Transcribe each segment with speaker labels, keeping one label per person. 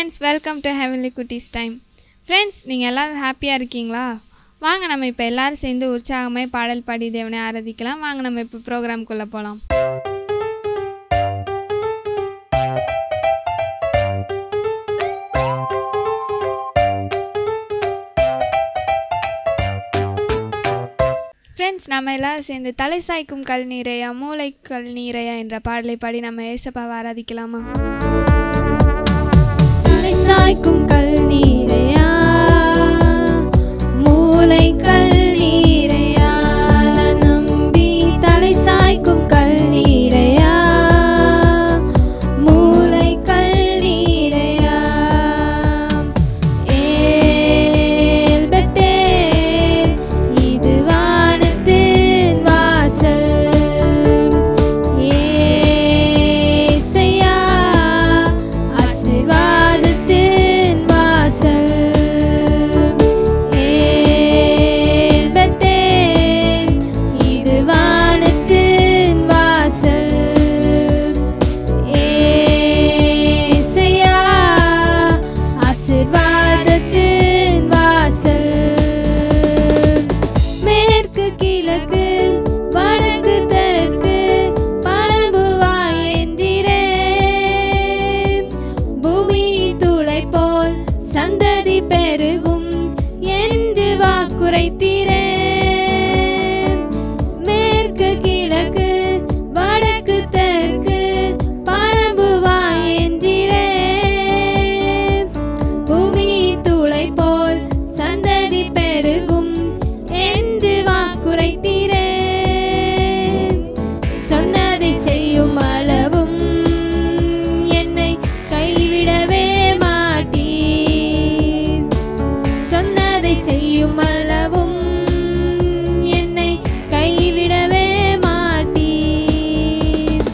Speaker 1: Friends welcome to Heavenly Kutties time friends நீங்கள் எல்லோரும் ஹாப்பியாக இருக்கீங்களா வாங்க நம்ம இப்போ எல்லாரும் சேர்ந்து உற்சாகமாய் பாடல் பாடி தேவனை ஆராதிக்கலாம் வாங்க நம்ம இப்போ ப்ரோக்ராம்குள்ளே போகலாம் ஃப்ரெண்ட்ஸ் நம்ம எல்லாரும் சேர்ந்து தலை சாய்க்கும் கல் நீரையா மூளை கல் நீரையா என்ற பாடலை பாடி நம்ம ஏசப்பாவை ஆராதிக்கலாமா தலை சாய்க்கும் கல் நீரையா மூளை கல் நீரையா நான் நம்பி தலை சாய்க்கும் கல் நீரையா மூளை கல் நீரையா ஏல் பெத்தேல் இது வானத்தின் வாசல் ஏசையா ஆசீர்வாதத்தின் வாசல் ஏல் பெத்தேல் இது வானத்தின் வாசல் ஏசையா ஆசீர்வாதத்தின் வாசல் மேற்கு கிழக்கு வடக்கு தெற்கு பரம்புவாய் என்றிரே பூமி துளை போல் சந்ததி பெருகும் என்று வாக்குரைத்தீரே மேற்கு கிழக்கு வடக்கு தெற்கு பரம்புவாய் என்றிரே பூமி துளை போல் சந்ததி பெருகும் என்று வாக்குரைத்தீரே சொன்னதை செய்யும் அளவும் என்னை கைவிடவே மாட்டீர் சொன்னதை செய்யும் அளவும் என்னை கைவிடவே மாட்டீர்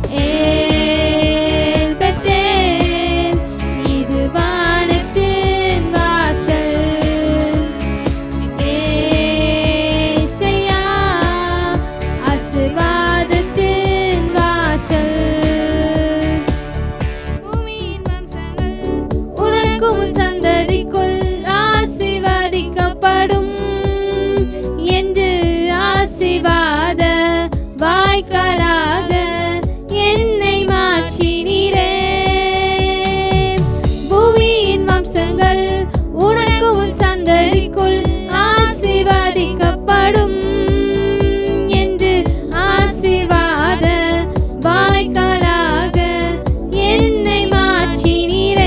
Speaker 1: ஏல் பெத்தேல் இது வானத்தின் வாசல் ஏசையா ஆசீர்வாதத்தின் வாசல் பூமியின் வம்சங்கள் உனக்கும் உன் சந்ததிக்குள் ஆசீர்வதிக்கப்படும் என்று ஆசீர்வாத வாய்க்காலாக என்னை மாற்றினீரே பூமியின் வம்சங்கள் உனக்கு உன் சந்ததிக்குள் ஆசீர்வதிக்கப்படும் என்று ஆசீர்வாத வாய்க்காலாக என்னை மாற்றினீரே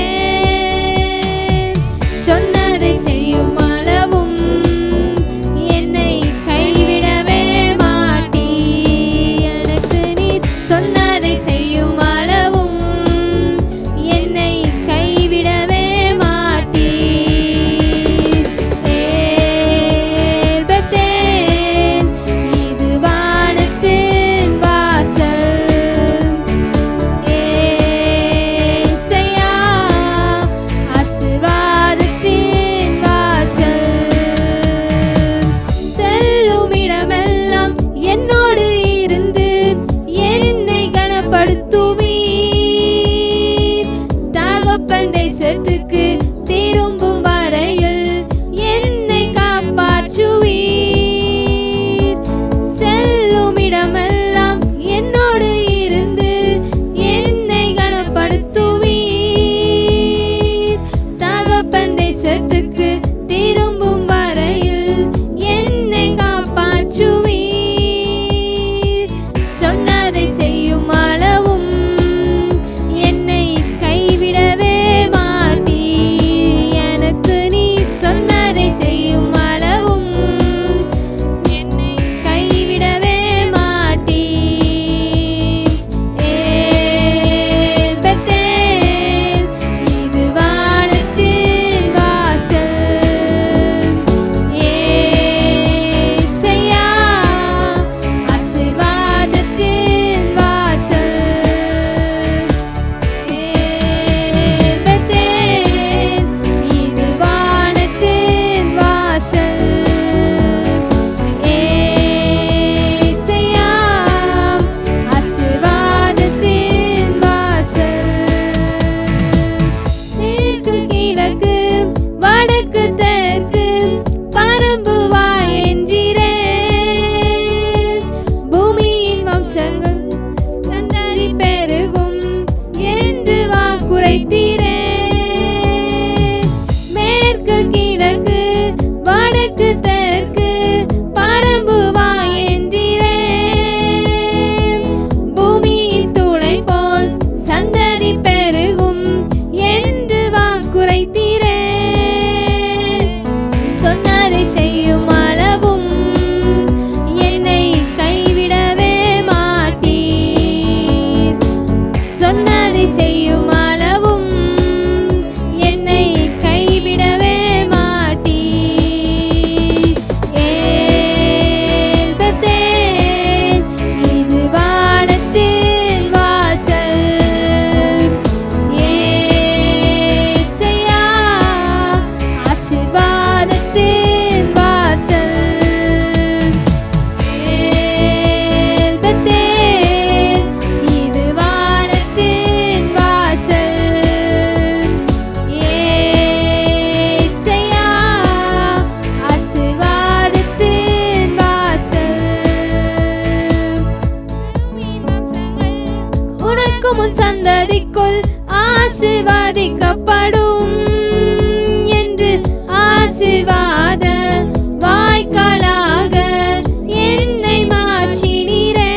Speaker 1: சொன்னதை செய்யும் அளவும் என்னை கைவிடவே மாட்டீ எனக்கு நீ சொன்னதை செய்யும் அளவும் என்னை கைவிடவே மாட்டீ ஏல் பெத்தேல் இது வானத்தின் வாசல் ஏசையா ஆசீர்வாதத்தின் வாசல் செல்லும் இடமெல்லாம் என்னோடு இருந்து என்னை கனப்படுத்துவீர் தகப்பன் தேசத்துக்கு திரும்பும் வரையில் என்னை காப்பாற்றுவீர் செல்லும் இடமெல்லாம் என்னோடு இருந்து என்னை கனப்படுத்துவீர் தகப்பன் தேசத்துக்கு திரும்பும் வரையில் என்னை காப்பாற்றுவீர் சொன்னதை செய்யும் அளவும் என்னை கைவிடவே மாட்டீ எனக்கு நீ சொன்னதை செய்யும் அளவும் என்னை கைவிடவே மாட்டீ ஏல் பெத்தேல் இது வானத்தின் வாசல் ஏசையா ஆசீர்வாதத்தின் வம்சங்கள் சந்ததி பெருகும் என்று வாக்குரைத்தீரே மேற்கு கிழக்கு வடக்கு தெற்கு பரம்புவா என்றீரே பூமியின் துளை போல் சந்ததி பெருகும் என்று வாக்குரைத்தீரே சொன்னதை செய்யும் அளவும் என்னை கைவிடவே மாட்டீர் சொன்னதை செய்யும் அளவும் என்னை கைவிடவே மாட்டீர் ஏல் பெத்தேல், இது வானத்தின் வாசல் ஏசையா, ஆசீர்வாதத்தின் வாசல் ஏல் பெத்தேல், இது வானத்தின் வாசல் ஏசையா, ஆசீர்வாதத்தின் வாசல் உனக்கு முன் சந்ததிக்குள் ஆசிர்வாதிக்கப்படும் என்று ஆசிர்வாத வாய்க்காலாக என்னை மாற்றினீரே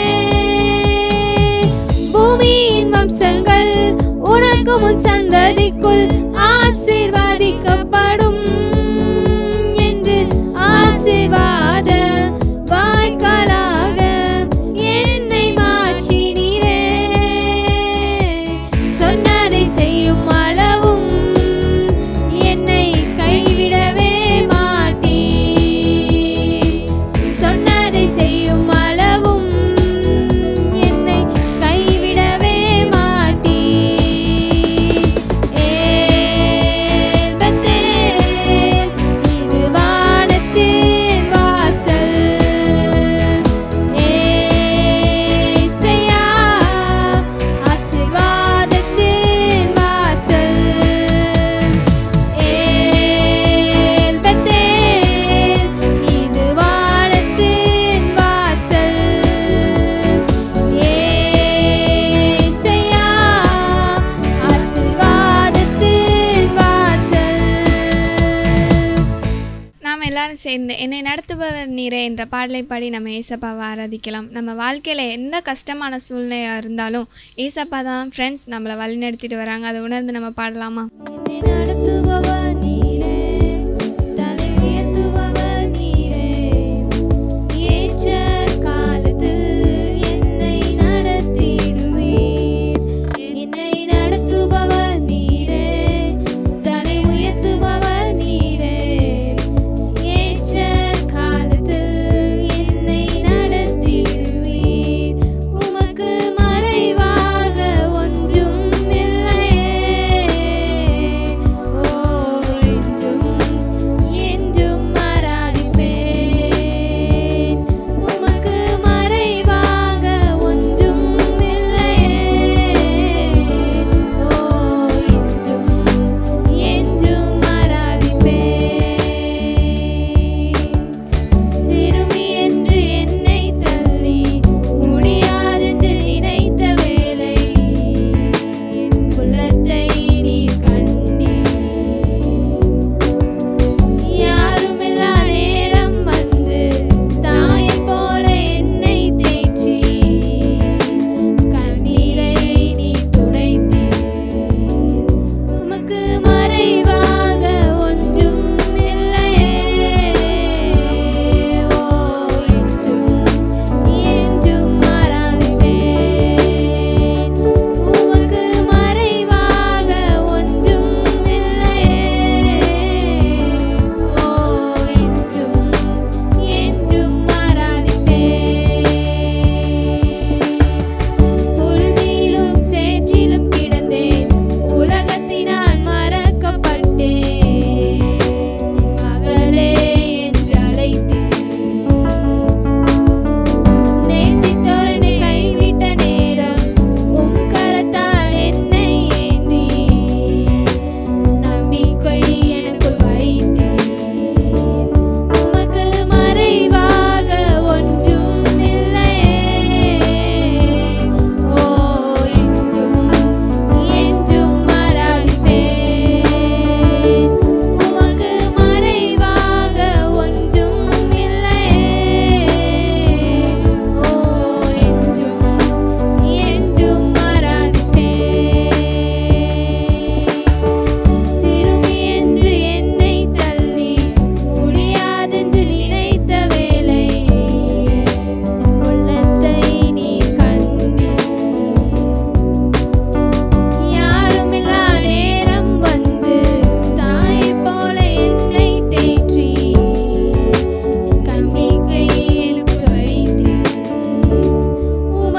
Speaker 1: பூமியின் வம்சங்கள் உனக்கு முன் சந்ததிக்குள் ஆசிர்வாதிக்கப்படும் என்று ஆசிர்வாத வாய்க்காலாக என்னை மாற்றினீரே சொன்னதை செய்யும் அளவும் என்னை கைவிடவே மாட்டீர் சொன்னதை செய்யும் அளவும் என்னை கைவிடவே மாட்டீர் ஏல் பெத்தேல், இது வானத்தின் வாசல் ஏசையா, ஆசீர்வாதத்தின் வாசல் ஏல் பெத்தேல், இது வானத்தின் வாசல் ஏசையா, ஆசீர்வாதத்தின் வாசல் நாம் எல்லாரும் சேர்ந்து என்னை நடத்துபவர் நீரே என்ற பாடலை பாடி நம்ம ஏசப்பாவை ஆராதிக்கலாம் நம்ம வாழ்க்கையில் எந்த கஷ்டமான சூழ்நிலையாக இருந்தாலும் ஏசப்பா தான் ஃப்ரெண்ட்ஸ் நம்மளை வழிநடத்திட்டு வராங்க அதை உணர்ந்து நம்ம பாடலாமா என்னை நடத்துபவர் நீரே தலை உயர்த்துபவர் நீரே ஏற்ற காலத்தில் என்னை நடத்திடுவீர் என்னை நடத்துபவர் நீரே தலை உயர்த்துபவர் நீரே ஏற்ற காலத்தில் என்னை நடத்திடுவீர் உமக்கு மறைவாக ஒன்றும் இல்லையே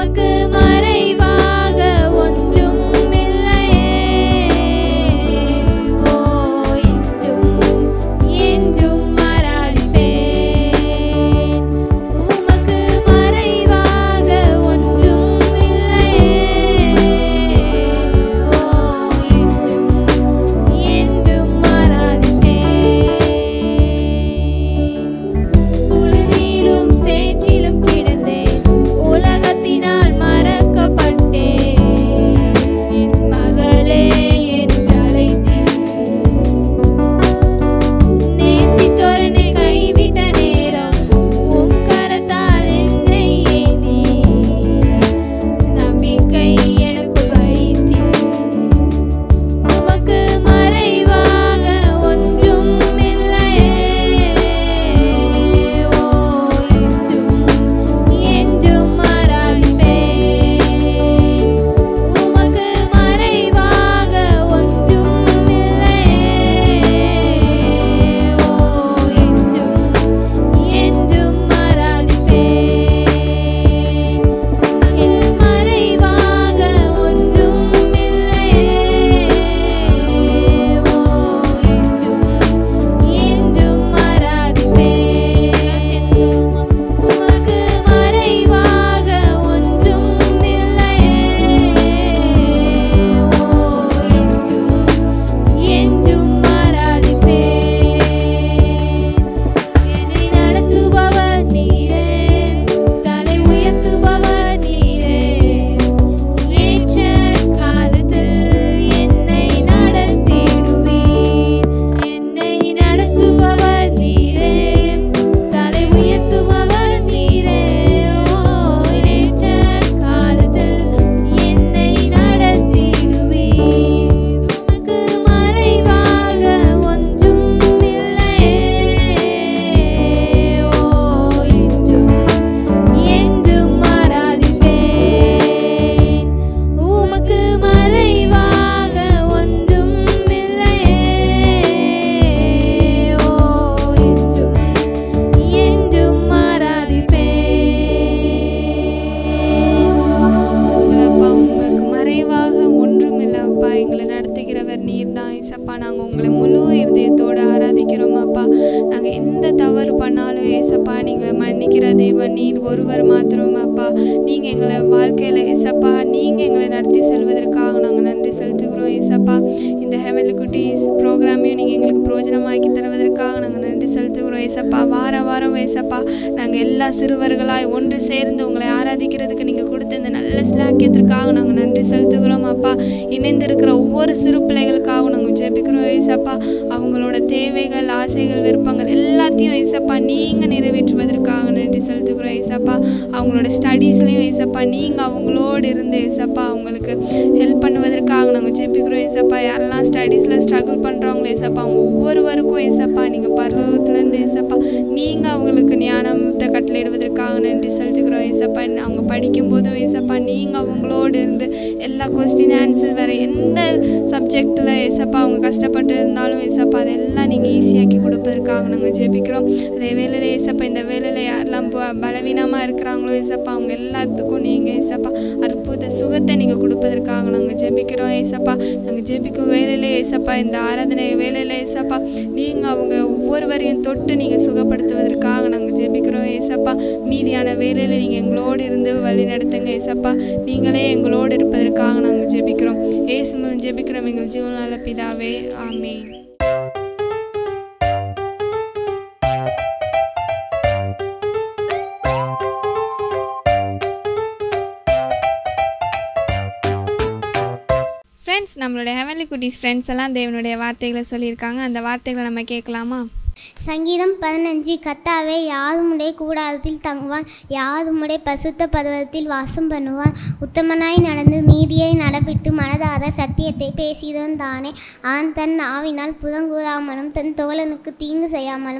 Speaker 2: உமக்கு மறைவாக ஒன்றும் இல்லையே ஓ என்றும் என்றும் ஆராதிப்பேன் உமக்கு மறைவாக ஒன்றும் இல்லையே ஓ என்றும் என்றும் ஆராதிப்பேன் குருதியிலும் சேற்றிலும் கிடந்தேன் உலகத்தினால் மறக்கப்பட்டேன் என் மகளே என்று அழைத்தேன் நேசித்தோரனை கைவிட்ட நேரம் உம் கரத்தால் என்னை ஏந்தி நம்பிக்கை எனக்கு வைத்தீர் உமக்கு மறைவாக ஒன்றும் இல்லையே ஓ என்றும் என்றும் ஆராதிப்பேன் உமக்கு மறைவாக ஒன்றும் இல்லையே ஓ என்றும் என்றும் ஆராதிப்பேன் உமக்கு மறைவாக ஒன்றும் இல்லையே ஓ என்றும் என்றும் ஆராதிப்பேன் சேர்ந்து சொல்லுவோமா உமக்கு மறைவாக ஒன்றும் இல்லையே ஓ என்றும் என்றும் ஆராதிப்பேன் என்னை நடத்துபவர் நீரே தலை உயர்த்துபவர் நீரே ஏற்ற காலத்தில் என்னை நடத்திடுவீர் என்னை நடத்துபவர் நீரே தலை உயர்த்துபவர் நீரே ஓ ஏற்ற காலத்தில் என்னை நடத்திடுவீர் உமக்கு மறைவாக ஒன்றும் இல்லையே ஓ என்றும் என்றும் ஆராதிப்பேன் உமக்கு மறைவாக ஒன்றும் இல்லையே ஓ என்றும் என்றும் ஆராதிப்பேன்
Speaker 1: அப்பா உங்களுக்கு மறைவாக ஒன்றும் இல்லைப்பா எங்களை நடத்துகிறவர் நீர் தான் ஏசப்பா நாங்கள் உங்களை முழு இருதயத்தோடு ஆராதிக்கிறோம் அப்பா நாங்கள் எந்த தவறு பண்ணாலும் ஏசப்பா நீங்களை மன்னிக்கிற தேவன் நீர் ஒருவர் மாத்திரம் அப்பா நீங்கள் எங்களை வாழ்க்கையில் ஏசப்பா நீங்கள் எங்களை நடத்தி செல்வதற்காக நாங்கள் நன்றி செலுத்துகிறோம் ஏசப்பா இந்த ஹெவன்லி குட்டீஸ் ப்ரோக்ராமையும் நீங்கள் எங்களுக்கு பிரயோஜனமாக்கி தருவதற்காக நாங்கள் நன்றி செலுத்துகிறோம் ஏசப்பா வார வாரம் ஏசப்பா நாங்கள் எல்லா சிறுவர்களாய் ஒன்று சேர்ந்து உங்களை ஆராதிக்கிறதுக்கு நீங்கள் கொடுத்த இந்த நல்ல சிலாக்கியத்திற்காக நாங்கள் நன்றி செலுத்துகிறோம் அப்பா இணைந்திருக்கிற ஒவ்வொரு சிறு பிள்ளைகளுக்காகவும் நாங்கள் ஜெபிக்கிறோம் ஏசப்பா அவங்களோட தேவைகள் ஆசைகள் விருப்பங்கள் எல்லாத்தையும் ஏசப்பா நீங்கள் நிறைவேற்றுவதற்காக நன்றி செலுத்துகிறோம் ஏசப்பா அவங்களோட ஸ்டடீஸ்லையும் ஏசப்பா நீங்கள் அவங்களோடு இருந்து ஏசப்பா அவங்களுக்கு ஹெல்ப் பண்ணுவதற்காக நாங்கள் ஜெபிக்கிறோம் ஏசப்பா யாரெல்லாம் ஸ்டடீஸில் ஸ்ட்ரகிள் பண்ணுறவங்களோ ஏசப்பா அவங்க ஒவ்வொருவருக்கும் ஏசப்பா நீங்கள் பருவத்துலேருந்து ஏசப்பா நீங்கள் அவங்களுக்கு ஞானத்தை கட்டளையிடுவதற்காக நன்றி செலுத்துகிறோம் ஏசப்பா அவங்க படிக்கும்போதும் ஏசப்பா நீங்கள் அவங்களோடு இருந்து எல்லா கொஸ்டின் ஆன்சர் வேறு எந்த சப்ஜெக்டில் ஏசப்பா அவங்க கஷ்டப்பட்டு இருந்தாலும் ஏசப்பா அதெல்லாம் நீங்கள் ஈஸியாக்கி கொடுப்பதற்காக நாங்கள் ஜெபிக்கிறோம் அதே வேலையில் ஏசப்பா இந்த வேலையில் யாரெல்லாம் ப- பலவீனமாக இருக்கிறாங்களோ ஏசப்பா அவங்க எல்லாத்துக்கும் நீங்கள் ஏசப்பா அற்புத சுகத்தை நீங்கள் கொடுப்பதற்காக நாங்கள் ஜெபிக்கிறோம் ஏசப்பா நாங்கள் ஜெபிக்கும் வேலையிலே ஏசப்பா இந்த ஆராதனை வேலையில் ஏசப்பா நீங்கள் அவங்க ஒவ்வொருவரையும் தொட்டு நீங்கள் சுகப்படுத்துவதற்காக நாங்கள் ஜெபிக்கிறோம் ஏசப்பா மீதியான வேலையில் நீங்கள் எங்களோடு இருந்து வழி நடத்துங்க ஏசப்பா நீங்களே எங்களோடு இருப்பதற்காக நாங்கள் ஜெபிக்கிறோம் ஏசு மூலம் ஜெபிக்கிறோம் எங்கள் ஜீவனால பிதாவே ஆமென் ஃப்ரெண்ட்ஸ் நம்மளுடைய ஹெவன்லி குட்டீஸ் ஃப்ரெண்ட்ஸ் எல்லாம் தேவனுடைய வார்த்தைகளை சொல்லியிருக்காங்க அந்த வார்த்தைகளை நம்ம கேட்கலாமா
Speaker 3: சங்கீதம் பதினஞ்சு கத்தாவே யாதுமுடைய கூடாரத்தில் தங்குவான் யாதுமுடைய பசுத்த பருவத்தில் வாசம் பண்ணுவான் உத்தமனாய் நடந்து நீதியை நடப்பித்து மனதார சத்தியத்தை பேசியவன் தானே அவன் தன் ஆவினால் புறங்கூறாமலும் தன் தோழனுக்கு தீங்கு செய்யாமலும்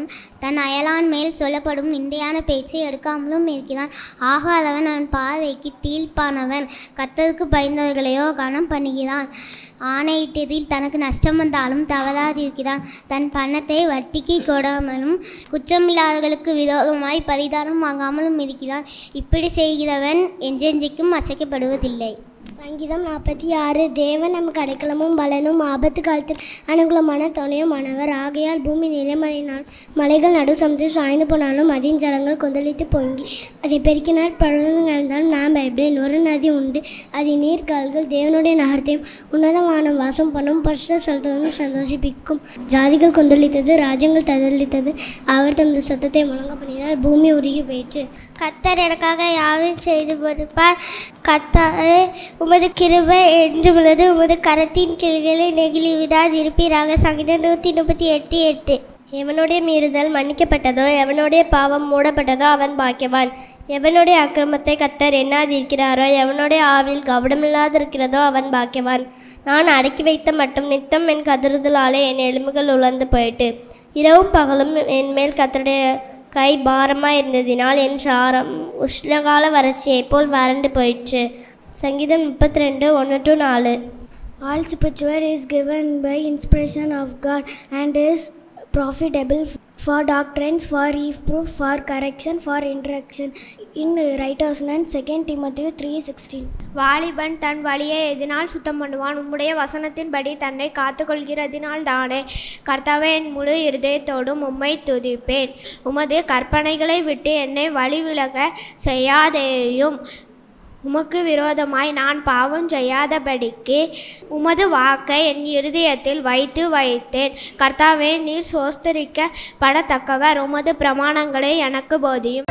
Speaker 3: தன் அயலான் மேல் சொல்லப்படும் நிந்தையான பேச்சை எடுக்காமலும் இருக்கிறான் ஆகாதவன் அவன் பார்வைக்கு தீழ்ப்பானவன் கத்தருக்கு பயந்தவர்களையோ கனம் பண்ணுகிறான் ஆணையிட்டதில் தனக்கு நஷ்டம் வந்தாலும் தவறாதிருக்கிறான் தன் பணத்தை வட்டிக்கு கொடாமலும் குற்றமில்லாதவர்களுக்கு விரோதமாய் பரிதானம் வாங்காமலும் இருக்கிறான் இப்படி செய்கிறவன் என்றென்றைக்கும் அசைக்கப்படுவதில்லை
Speaker 4: சங்கீதம் நாற்பத்தி ஆறு தேவன் நமக்கு அடைக்கலமும் பலனும் ஆபத்து காலத்தில் அனுகூலமான துணையுமானவர் ஆகையால் பூமி நிலைமறையினால் மலைகள் நடு சமுத்திரம் சாய்ந்து போனாலும் அதின் ஜலங்கள் கொந்தளித்து பொங்கி அதை பெருக்கினால் பழுதுங்கள்தான் நாம் பயப்படேன் ஒரு நதி உண்டு அதன் நீர்கால்கள் தேவனுடைய நகரத்தையும் உன்னதமான வாசம் பண்ணும் பரிசு செலுத்தவும் சந்தோஷிப்பிக்கும் ஜாதிகள் கொந்தளித்தது ராஜ்யங்கள் ததளித்தது அவர் தமது சத்தத்தை முழங்க பண்ணினார் பூமி உருகி போயிற்று
Speaker 3: கத்தர் எனக்காக யாவும் செய்து கொடுப்பார் கத்தாரே உமது கிருபை என்று உள்ளது உமது கரத்தின் கிளிகளை நெகிழி விடாதிருப்பீராக சங்கீதம் நூற்றி முப்பத்தி எட்டு எட்டு
Speaker 4: எவனுடைய மீறுதல் மன்னிக்கப்பட்டதோ எவனுடைய பாவம் மூடப்பட்டதோ அவன் பாக்கியவான் எவனுடைய அக்கிரமத்தை கத்தர் எண்ணாதிருக்கிறாரோ எவனுடைய ஆவில் கவனமில்லாதிருக்கிறதோ அவன் பாக்கியவான் நான் அடக்கி வைத்த மட்டும் நித்தம் என் கதறுதலாலே என் எலும்புகள் உலர்ந்து போயிட்டு இரவும் பகலும் என் மேல் கத்தருடைய கை பாரமாக இருந்ததினால் என் சாரம் உஷ்ணகால வறட்சியைப் போல் வறண்டு போயிற்று சங்கீதம் முப்பத்தி ரெண்டு ஒன்று டு நாலு All scripture is given by inspiration of God and is profitable for doctrines, for reproof, for correction, for instruction in righteousness. 2 Timothy 3:16.
Speaker 5: வாலிபன் தன் வழியை எதினால் சுத்தம் பண்ணுவான் உம்முடைய வசனத்தின்படி தன்னை காத்துக்கொள்கிறதினால் தானே கர்த்தாவே என் முழு இருதயத்தோடும் உம்மை துதிப்பேன் உமது கற்பனைகளை விட்டு என்னை வழி விலக செய்யாதேயும் உமக்கு விரோதமாய் நான் பாவம் செய்யாதபடிக்கு உமது வாக்கை என் இருதயத்தில் வைத்து வைத்தேன் கர்த்தாவே நீர் சோஸ்தரிக்கப்படத்தக்கவர் உமது பிரமாணங்களை எனக்கு போதியும்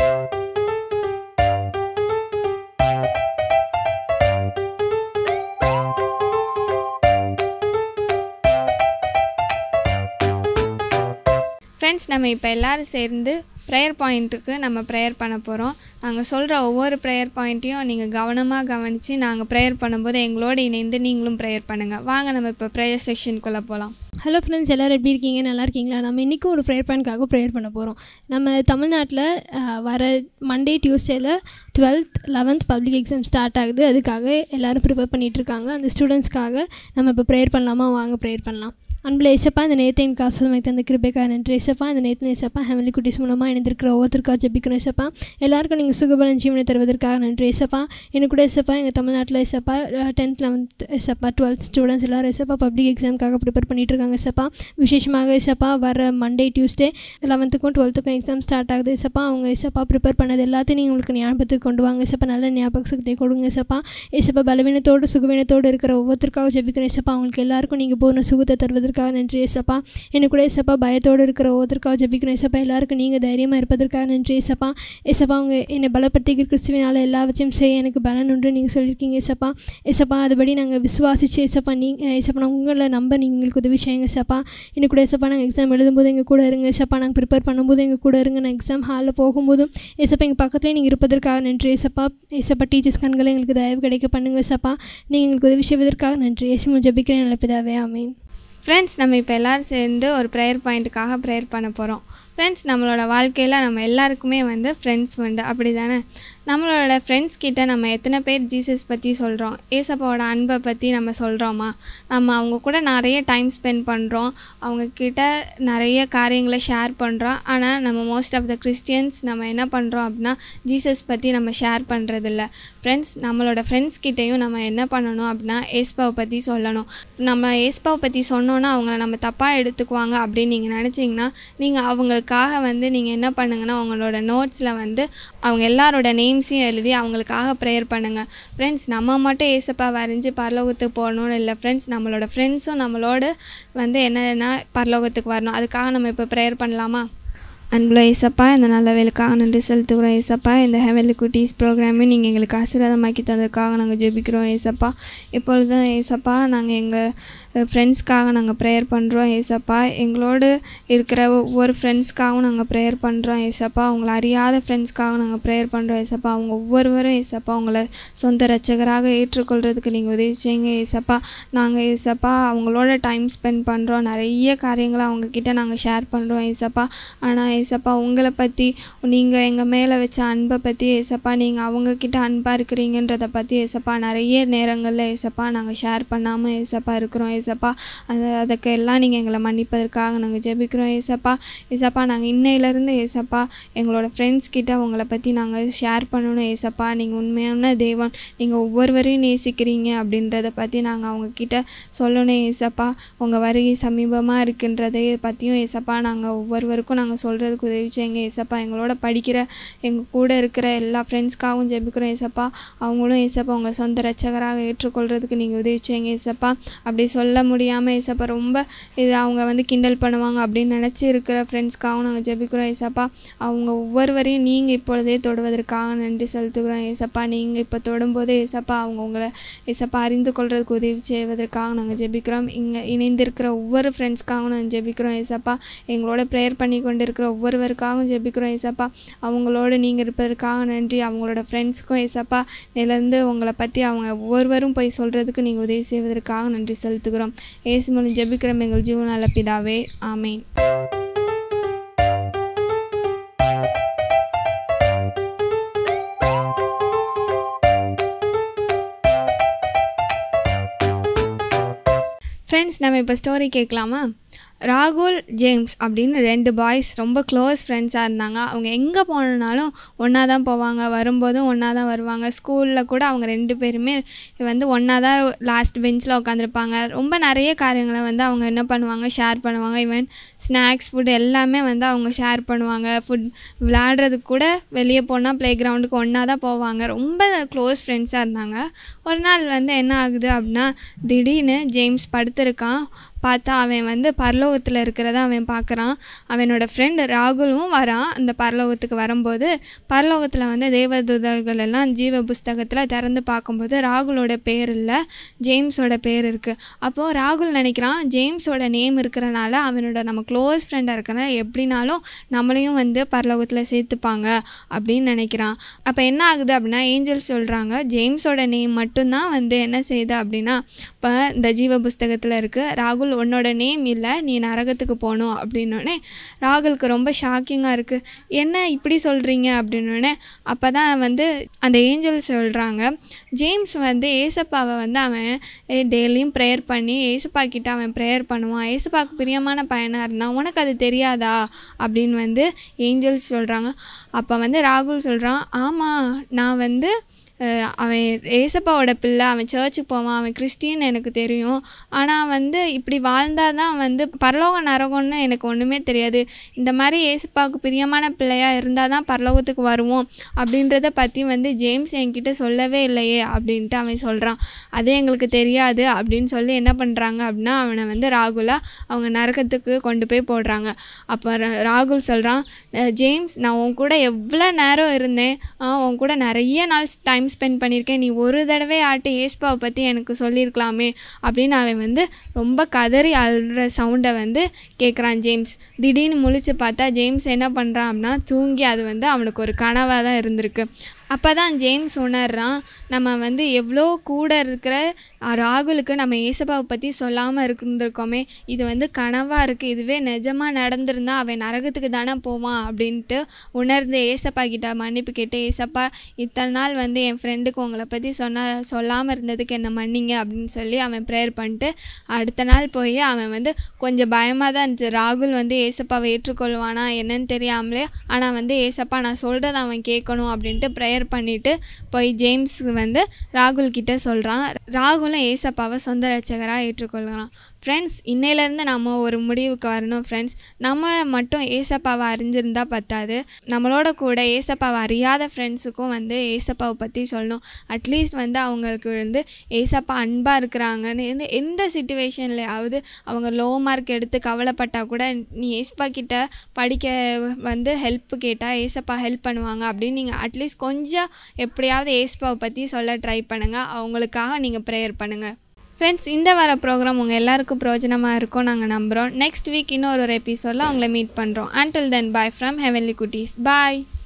Speaker 1: ஃப்ரெண்ட்ஸ் நம்ம இப்போ எல்லாரும் சேர்ந்து ப்ரேயர் பாயிண்ட்டுக்கு நம்ம ப்ரேயர் பண்ண போகிறோம் நாங்கள் சொல்கிற ஒவ்வொரு ப்ரேயர் பாயிண்ட்டையும் நீங்கள் கவனமாக கவனித்து நாங்கள் ப்ரேயர் பண்ணும்போது எங்களோடு இணைந்து நீங்களும் ப்ரேயர் பண்ணுங்கள் வாங்க நம்ம இப்போ ப்ரேயர் செக்ஷனுக்குள்ளே போகலாம்
Speaker 2: ஹலோ ஃப்ரெண்ட்ஸ் எல்லோரும் எப்படி இருக்கீங்க நல்லா இருக்கீங்களா நம்ம இன்றைக்கும் ஒரு ப்ரேயர் பாயிண்ட்காக ப்ரேயர் பண்ண போகிறோம் நம்ம தமிழ்நாட்டில் அஹ், வர மண்டே டியூஸ்டேயில் twelfth eleventh public exam start ஆகுது அதுக்காக எல்லோரும் ப்ரிப்பேர் பண்ணிகிட்ருக்காங்க அந்த ஸ்டூடெண்ட்ஸ்க்காக நம்ம இப்போ ப்ரேயர் பண்ணலாமா வாங்க ப்ரேயர் பண்ணலாம் அன்பில் ஏசப்பா இந்த நேரத்தை எனக்கு ஆசிரமத்தை அந்த கிருபைக்காக நன்றி ஏசப்பா இந்த நேரத்தில் ஏசப்பா ஹெவலி குட்டிஸ் மூலமாக இணைந்திருக்கிற ஒவ்வொருத்தருக்காக ஜெபிக்கிறோம் ஏசப்பா எல்லாருக்கும் நீங்கள் சுகபலன் ஜீவனை தருவதற்காக நன்றி ஏசப்பா எனக்கு கூட ஏசப்பா எங்கள் தமிழ்நாட்டில் ஏசப்பா டென்த் லெவன்த் ஏசப்பா டுவெல்த் ஸ்டூடெண்ட்ஸ் எல்லாரும் ஏசப்பா பப்ளிக் எக்ஸாமுக்காக ப்ரிப்பேர் பண்ணிட்டு இருக்காங்க ஏசப்பா விசேஷமாக ஏசப்பா வர மண்டே டியூஸ்டே லெவன்த்துக்கும் டுவெல்த்துக்கும் எக்ஸாம் ஸ்டார்ட் ஆகுது ஏசப்பா அவங்க ஏசப்பா ப்ரிப்பேர் பண்ணது எல்லாத்தையும் நீங்கள் உங்களுக்கு ஞாபகத்துக்கு கொண்டு வாங்க ஏசப்பா நல்ல ஞாபக சக்தியை கொடுங்க ஏசப்பா ஏசப்பா பலவீனத்தோடு சுகவீனத்தோடு இருக்கிற ஒவ்வொருத்தருக்காக ஜெபிக்கிறேன் ஏசப்பா அவங்களுக்கு எல்லாருக்கும் நீங்கள் பூர்ண சுகத்தை தருவதற்காக நன்றி ஏசப்பா எனக்கு கூட ஏசப்பா பயத்தோடு இருக்கிற ஒவ்வொருத்தருக்காக ஜெபிக்கிறேன் ஏசப்பா எல்லாருக்கும் நீங்கள் தைரியமாக இருப்பதற்காக நன்றி ஏசப்பா ஏசப்பா அவங்க என்னை பலப்படுத்திக்கிற கிறிஸ்துவினால் எல்லாவற்றையும் செய்ய எனக்கு பலன் உண்டு நீங்கள் சொல்லியிருக்கீங்க ஏசப்பா ஏசப்பா அதுபடி நாங்கள் விசுவாசிச்சு ஏசப்பா நீங்கள் ஏசப்பா நான் உங்களை நம்ப நீங்கள் எங்களுக்கு உதவி செய்யுங்க ஏசப்பா எனக்கு கூட ஏசப்பா நாங்கள் எக்ஸாம் எழுதும்போது எங்கள் கூட இருங்க ஏசப்பா நாங்கள் ப்ரிப்பேர் பண்ணும்போது எங்கள் கூட இருங்க நான் எக்ஸாம் ஹாலில் போகும்போதும் ஏசப்பா எங்கள் பக்கத்துலேயே நீங்கள் இருப்பதற்காக நன்றி ஏசப்பா ஏசப்பா டீச்சர்ஸ் கண்களை எங்களுக்கு தயவு கிடைக்க பண்ணுங்க ஏசப்பா நீங்கள் எங்களுக்கு உதவி செய்வதற்காக நன்றி ஏசு ஜெபிக்கிறேன் நல்ல பிதாவே ஆமீன்
Speaker 1: ஃப்ரெண்ட்ஸ் நம்ம இப்போ எல்லோரும் சேர்ந்து ஒரு ப்ரேயர் பாயிண்ட்டுக்காக ப்ரேயர் பண்ண போகிறோம் ஃப்ரெண்ட்ஸ் நம்மளோட வாழ்க்கையில் நம்ம எல்லாருக்குமே வந்து ஃப்ரெண்ட்ஸ் உண்டு அப்படி தானே நம்மளோட ஃப்ரெண்ட்ஸ் கிட்ட நம்ம எத்தனை பேர் ஜீசஸ் பற்றி சொல்கிறோம் ஏசப்பாவோட அன்பை பற்றி நம்ம சொல்கிறோமா நம்ம அவங்க கூட நிறைய டைம் ஸ்பெண்ட் பண்ணுறோம் அவங்க கிட்ட நிறைய காரியங்களை ஷேர் பண்ணுறோம் ஆனால் நம்ம மோஸ்ட் ஆஃப் த கிறிஸ்டியன்ஸ் நம்ம என்ன பண்ணுறோம் அப்படின்னா ஜீசஸ் பற்றி நம்ம ஷேர் பண்ணுறதில்ல ஃப்ரெண்ட்ஸ் நம்மளோட ஃப்ரெண்ட்ஸ் கிட்டேயும் நம்ம என்ன பண்ணணும் அப்படின்னா ஏஸ்பாவை பற்றி சொல்லணும் நம்ம ஏஸ்பாவை பற்றி சொன்னோன்னா அவங்கள நம்ம தப்பாக எடுத்துக்குவாங்க அப்படின்னு நீங்கள் நினச்சிங்கன்னா நீங்கள் அவங்களுக்காக வந்து நீங்கள் என்ன பண்ணுங்கன்னா அவங்களோட நோட்ஸில் வந்து அவங்க எல்லாரோட நேம்ஸையும் எழுதி அவங்களுக்காக ப்ரேயர் பண்ணுங்கள் ஃப்ரெண்ட்ஸ் நம்ம மட்டும் ஏசப்பா வரைஞ்சி பரலோகத்துக்கு போகணும்னு இல்லை ஃப்ரெண்ட்ஸ் நம்மளோட ஃப்ரெண்ட்ஸும் நம்மளோட வந்து என்னன்னா பரலோகத்துக்கு வரணும் அதுக்காக நம்ம இப்போ ப்ரேயர் பண்ணலாமா அன்புள்ள ஏசப்பா இந்த நல்ல வேலைக்காக நன்றி செலுத்துகிறோம் ஏசப்பா இந்த ஹெவலி குட்டீஸ் ப்ரோக்ராமே நீங்கள் எங்களுக்கு ஆசீர்வாதமாக்கி தந்ததுக்காக நாங்கள் ஜெபிக்கிறோம் ஏசப்பா இப்பொழுதும் ஏசப்பா நாங்கள் எங்கள் ஃப்ரெண்ட்ஸ்க்காக நாங்கள் ப்ரேயர் பண்ணுறோம் ஏசப்பா எங்களோடு இருக்கிற ஒவ்வொரு ஃப்ரெண்ட்ஸ்க்காகவும் நாங்கள் ப்ரேயர் பண்ணுறோம் ஏசப்பா அவங்கள அறியாத ஃப்ரெண்ட்ஸ்க்காக நாங்கள் ப்ரேயர் பண்ணுறோம் ஏசப்பா அவங்க ஒவ்வொருவரும் ஏசப்பா அவங்கள சொந்த ரட்சகராக ஏற்றுக்கொள்கிறதுக்கு நீங்கள் உதவி செய்யுங்க ஏசப்பா நாங்கள் ஏசப்பா அவங்களோட டைம் ஸ்பெண்ட் பண்ணுறோம் நிறைய காரியங்களை அவங்கக்கிட்ட நாங்கள் ஷேர் பண்ணுறோம் ஏசப்பா ஆனால் ஏசப்பா உங்களை பற்றி நீங்கள் எங்கள் மேலே வச்ச அன்பை பற்றி ஏசப்பா நீங்கள் அவங்கக்கிட்ட அன்பாக இருக்கிறீங்கன்றதை பற்றி ஏசப்பா நிறைய நேரங்களில் ஏசப்பா நாங்கள் ஷேர் பண்ணாமல் ஏசப்பா இருக்கிறோம் ஏசப்பா அது அதுக்கு எல்லாம் நீங்கள் எங்களை மன்னிப்பதற்காக நாங்கள் ஜெபிக்கிறோம் ஏசப்பா ஏசப்பா நாங்கள் இன்னையிலேருந்து ஏசப்பா எங்களோட ஃப்ரெண்ட்ஸ் கிட்ட உங்களை பற்றி நாங்கள் ஷேர் பண்ணணும் ஏசப்பா நீங்கள் உண்மையான தேவன் நீங்கள் ஒவ்வொருவரையும் நேசிக்கிறீங்க அப்படின்றத பற்றி நாங்கள் அவங்கக்கிட்ட சொல்லணும் ஏசப்பா உங்கள் வருகை சமீபமாக இருக்குன்றதை பற்றியும் ஏசப்பா நாங்கள் ஒவ்வொருவருக்கும் நாங்கள் சொல்கிறதுக்கு உதவி செய்யுங்க ஏசப்பா எங்களோட படிக்கிற எங்கள் கூட இருக்கிற எல்லா ஃப்ரெண்ட்ஸ்க்காகவும் ஜெபிக்கிறோம் ஏசப்பா அவங்களும் ஏசப்பா உங்களை சொந்த ரட்சகராக ஏற்றுக்கொள்கிறதுக்கு நீங்கள் உதவி செய்யுங்க ஏசப்பா அப்படி சொல்ல முடியாமல் ஏசப்பா ரொம்ப இது அவங்க வந்து கிண்டல் பண்ணுவாங்க அப்படின்னு நினச்சி இருக்கிற ஃப்ரெண்ட்ஸ்க்காகவும் நாங்கள் ஜெபிக்கிறோம் ஏசப்பா அவங்க ஒவ்வொருவரையும் நீங்கள் இப்பொழுதே தொடுவதற்காக நன்றி செலுத்துகிறோம் ஏசப்பா நீங்கள் இப்போ தொடும்போதே ஏசப்பா அவங்க உங்களை ஏசப்பா அறிந்து கொள்றதுக்கு உதவி செய்வதற்காக நாங்கள் ஜெபிக்கிறோம் இங்கே இணைந்திருக்கிற ஒவ்வொரு ஃப்ரெண்ட்ஸ்க்காகவும் நாங்கள் ஜெபிக்கிறோம் ஏசப்பா எங்களோட ப்ரேயர் பண்ணி கொண்டு இருக்கிற ஒவ்வொருவருக்காகவும் ஜெபிக்கிறோம் ஏசப்பா அவங்களோட நீங்கள் இருப்பதற்காக நன்றி அவங்களோட ஃப்ரெண்ட்ஸுக்கும் ஏசப்பா நிலந்து உங்களை பற்றி அவங்க ஒவ்வொருவரும் போய் சொல்கிறதுக்கு நீங்கள் உதவி செய்வதற்காக நன்றி செலுத்துகிறோம் ஏசு மூலம் ஜெபிக்கிறோம் எங்கள் ஜீவன் நல்ல பிதாவே ஆமேன் ஃப்ரெண்ட்ஸ் நம்ம இப்போ ஸ்டோரி கேட்கலாமா ராகுல் ஜேம்ஸ் அப்படின்னு ரெண்டு பாய்ஸ் ரொம்ப க்ளோஸ் ஃப்ரெண்ட்ஸாக இருந்தாங்க அவங்க எங்கே போனாலும் ஒன்றா தான் போவாங்க வரும்போதும் ஒன்றா தான் வருவாங்க ஸ்கூலில் கூட அவங்க ரெண்டு பேருமே வந்து ஒன்றா தான் லாஸ்ட் பெஞ்சில் உட்காந்துருப்பாங்க ரொம்ப நிறைய காரியங்களை வந்து அவங்க என்ன பண்ணுவாங்க ஷேர் பண்ணுவாங்க ஈவன் ஸ்நாக்ஸ் ஃபுட் எல்லாமே வந்து அவங்க ஷேர் பண்ணுவாங்க ஃபுட் விளையாடுறதுக்கு கூட வெளியே போனால் ப்ளே கிரவுண்டுக்கு ஒன்றா தான் போவாங்க ரொம்ப க்ளோஸ் ஃப்ரெண்ட்ஸாக இருந்தாங்க ஒரு நாள் வந்து என்ன ஆகுது அப்படின்னா திடீர்னு ஜேம்ஸ் படுத்திருக்கான் பார்த்தா அவன் வந்து பரலோகத்தில் இருக்கிறத அவன் பார்க்குறான் அவனோட ஃப்ரெண்டு ராகுலும் வரான் அந்த பரலோகத்துக்கு வரும்போது பரலோகத்தில் வந்து தேவதூதர்கள் எல்லாம் ஜீவ புஸ்தகத்தில் திறந்து பார்க்கும்போது ராகுலோட பேர் இல்லை ஜேம்ஸோட பேர் இருக்குது அப்போது ராகுல் நினைக்கிறான் ஜேம்ஸோட நேம் இருக்கிறனால அவனோட நம்ம க்ளோஸ் ஃப்ரெண்டாக இருக்கிறனால எப்படினாலும் நம்மளையும் வந்து பரலோகத்தில் சேர்த்துப்பாங்க அப்படின்னு நினைக்கிறான் அப்போ என்ன ஆகுது அப்படின்னா ஏஞ்சல்ஸ் சொல்கிறாங்க ஜேம்ஸோட நேம் மட்டும்தான் வந்து என்ன செய்யுது அப்படின்னா இப்போ இந்த ஜீவ புஸ்தகத்தில் இருக்குது ராகுல் உன்னோட நேம் இல்லை நீ நரகத்துக்கு போகணும் அப்படின்னோடனே ராகுலுக்கு ரொம்ப ஷாக்கிங்காக இருக்குது என்ன இப்படி சொல்கிறீங்க அப்படின்னோடனே அப்போ தான் வந்து அந்த ஏஞ்சல் சொல்கிறாங்க ஜேம்ஸ் வந்து ஏசப்பாவை வந்து அவன் டெய்லியும் ப்ரேயர் பண்ணி ஏசப்பா கிட்ட அவன் ப்ரேயர் பண்ணுவான் ஏசப்பாவுக்கு பிரியமான பையனாக இருந்தான் உனக்கு அது தெரியாதா அப்படின்னு வந்து ஏஞ்சல்ஸ் சொல்கிறாங்க அப்போ வந்து ராகுல் சொல்கிறான் ஆமாம் நான் வந்து அஹ் அவன் ஏசப்பாவோட பிள்ளை அவன் சர்ச்சுக்கு போவான் அவன் கிறிஸ்டின் எனக்கு தெரியும் ஆனால் வந்து இப்படி வாழ்ந்தால் தான் வந்து பரலோக நரகம்னு எனக்கு ஒன்றுமே தெரியாது இந்த மாதிரி ஏசப்பாவுக்கு பிரியமான பிள்ளையாக இருந்தால் தான் பரலோகத்துக்கு வருவோம் அப்படின்றத பற்றி வந்து ஜேம்ஸ் என்கிட்ட சொல்லவே இல்லையே அப்படின்ட்டு அவன் சொல்கிறான் அதே எங்களுக்கு தெரியாது அப்படின்னு சொல்லி என்ன பண்ணுறாங்க அப்படின்னா அவனை வந்து ராகுலா அவங்க நரகத்துக்கு கொண்டு போய் போடுறாங்க அப்போ ரா- ராகுல் சொல்கிறான் ஜேம்ஸ் நான் உன் கூட எவ்வளோ நேரம் இருந்தேன் ஆ, உன் கூட நிறைய நாள் டைம் ஸ்பெண்ட் பண்ணியிருக்கேன் நீ ஒரு தடவை ஆட்டு ஏஸ்பாவை பற்றி எனக்கு சொல்லியிருக்கலாமே அப்படின்னு அவன் வந்து ரொம்ப கதறி அழுற சவுண்டை வந்து கேட்குறான் ஜேம்ஸ் திடீர்னு முழிச்சு பார்த்தா ஜேம்ஸ் என்ன பண்ணுறான் அப்படின்னா தூங்கி அது வந்து அவனுக்கு ஒரு கனவாக தான் இருந்திருக்கு அப்போ தான் ஜேம்ஸ் உணர்றான் நம்ம வந்து எவ்வளோ கூட இருக்கிற அஹ், ராகுலுக்கு நம்ம ஏசப்பாவை பற்றி சொல்லாமல் இருந்திருக்கோமே இது வந்து கனவாக இருக்குது இதுவே நிஜமாக நடந்திருந்தா அவன் நரகத்துக்கு தானே போவான் அப்படின்ட்டு உணர்ந்து ஏசப்பா கிட்ட மன்னிப்பு கேட்டு ஏசப்பா இத்தனை நாள் வந்து என் ஃப்ரெண்டுக்கு உங்களை பற்றி சொன்ன சொல்லாமல் இருந்ததுக்கு என்ன மன்னிங்க அப்படின்னு சொல்லி அவன் ப்ரேயர் பண்ணிட்டு அடுத்த நாள் போய் அவன் வந்து கொஞ்சம் பயமாக தான் இருந்துச்சு ராகுல் வந்து ஏசப்பாவை ஏற்றுக்கொள்வானா என்னன்னு தெரியாமலே ஆனால் வந்து ஏசப்பா நான் சொல்கிறத அவன் கேட்கணும் அப்படின்ட்டு ப்ரேயர் பண்ணிவிட்டு போய் ஜேம்ஸுக்கு வந்து ராகுல் கிட்ட சொல்கிறான் ராகுலும் ஏசப்பாவை சொந்த ரட்சகராக ஏற்றுக்கொள்கிறான் ஃப்ரெண்ட்ஸ் இன்னையிலேருந்து நம்ம ஒரு முடிவுக்கு வரணும் ஃப்ரெண்ட்ஸ் நம்ம மட்டும் ஏசப்பாவை அறிஞ்சிருந்தா பத்தாது நம்மளோட கூட ஏசப்பாவை அறியாத ஃப்ரெண்ட்ஸுக்கும் வந்து ஏசப்பாவை பற்றி சொல்லணும் அட்லீஸ்ட் வந்து அவங்களுக்கு வந்து ஏசப்பா அன்பாக இருக்கிறாங்கன்னு எந்த எந்த சுச்சுவேஷன்லையாவது அவங்க லோ மார்க் எடுத்து கவலைப்பட்டால் கூட நீ ஏசப்பா கிட்ட படிக்க வந்து ஹெல்ப் கேட்டால் ஏசப்பா ஹெல்ப் பண்ணுவாங்க அப்படின்னு நீங்கள் அட்லீஸ்ட் கொஞ்சம் எப்படியாவது ஏசப்பாவை பற்றி சொல்ல ட்ரை பண்ணுங்கள் அவங்களுக்காக நீங்கள் ப்ரேயர் பண்ணுங்கள் ஃப்ரெண்ட்ஸ் இந்த வர ப்ரோக்ராம் உங்கள் எல்லாருக்கும் பிரயோஜனமாக இருக்கும் நாங்கள் நம்புகிறோம் நெக்ஸ்ட் வீக் இன்னொரு ஒரு எபிசோடில் உங்களை மீட் பண்ணுறோம் until then bye from Heavenly Kutties bye